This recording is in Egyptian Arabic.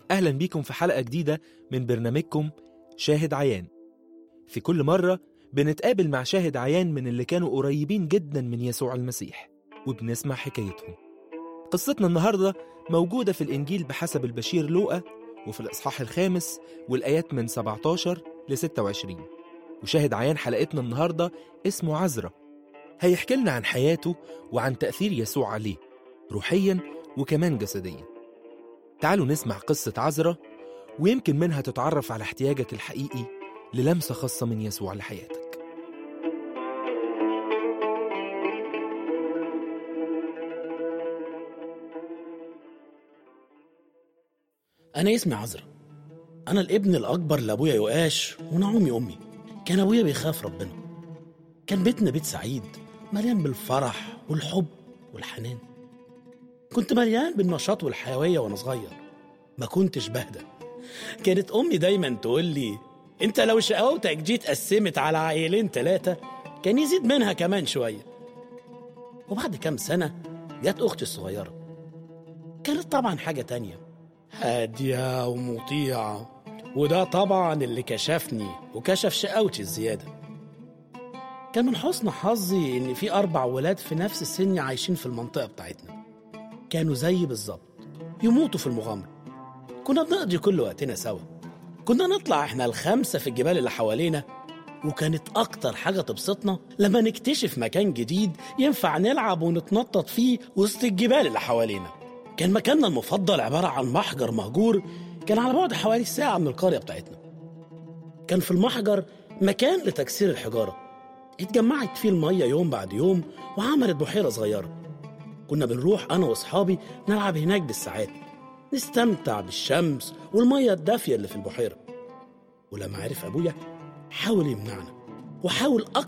أهلا بيكم في حلقة جديدة من برنامجكم شاهد عيان في كل مرة بنتقابل مع شاهد عيان من اللي كانوا قريبين جدا من يسوع المسيح وبنسمع حكايتهم قصتنا النهاردة موجودة في الإنجيل بحسب البشير لوقا وفي الإصحاح الخامس والآيات من 17 ل 26 وشاهد عيان حلقتنا النهاردة اسمه عزرا هيحكي لنا عن حياته وعن تأثير يسوع عليه روحيا وكمان جسديا تعالوا نسمع قصة عزرا ويمكن منها تتعرف على احتياجك الحقيقي للمسة خاصة من يسوع لحياتك أنا اسمي عزرا أنا الابن الأكبر لأبويا يؤاش ونعومي أمي كان أبويا بيخاف ربنا كان بيتنا بيت سعيد مليان بالفرح والحب والحنان كنت مليان بالنشاط والحيوية وأنا صغير ما كنتش بهدى كانت أمي دايما تقول لي أنت لو شقاوتك جيت قسمت على عيلين تلاتة كان يزيد منها كمان شوية وبعد كام سنة جت أختي الصغيرة كانت طبعا حاجة تانية هادية ومطيعة وده طبعا اللي كشفني وكشف شقاوتي الزيادة كان من حسن حظي إن في أربع ولاد في نفس سني عايشين في المنطقة بتاعتنا كانوا زيي بالظبط يموتوا في المغامرة كنا بنقضي كل وقتنا سوا كنا نطلع احنا الخمسة في الجبال اللي حوالينا وكانت أكتر حاجة تبسطنا لما نكتشف مكان جديد ينفع نلعب ونتنطط فيه وسط الجبال اللي حوالينا كان مكاننا المفضل عبارة عن محجر مهجور كان على بعد حوالي ساعة من القرية بتاعتنا كان في المحجر مكان لتكسير الحجارة اتجمعت فيه المية يوم بعد يوم وعملت بحيرة صغيرة كنا بنروح أنا وأصحابي نلعب هناك بالساعات نستمتع بالشمس والمية الدافية اللي في البحيرة ولما عرف أبويا حاول يمنعنا وحاول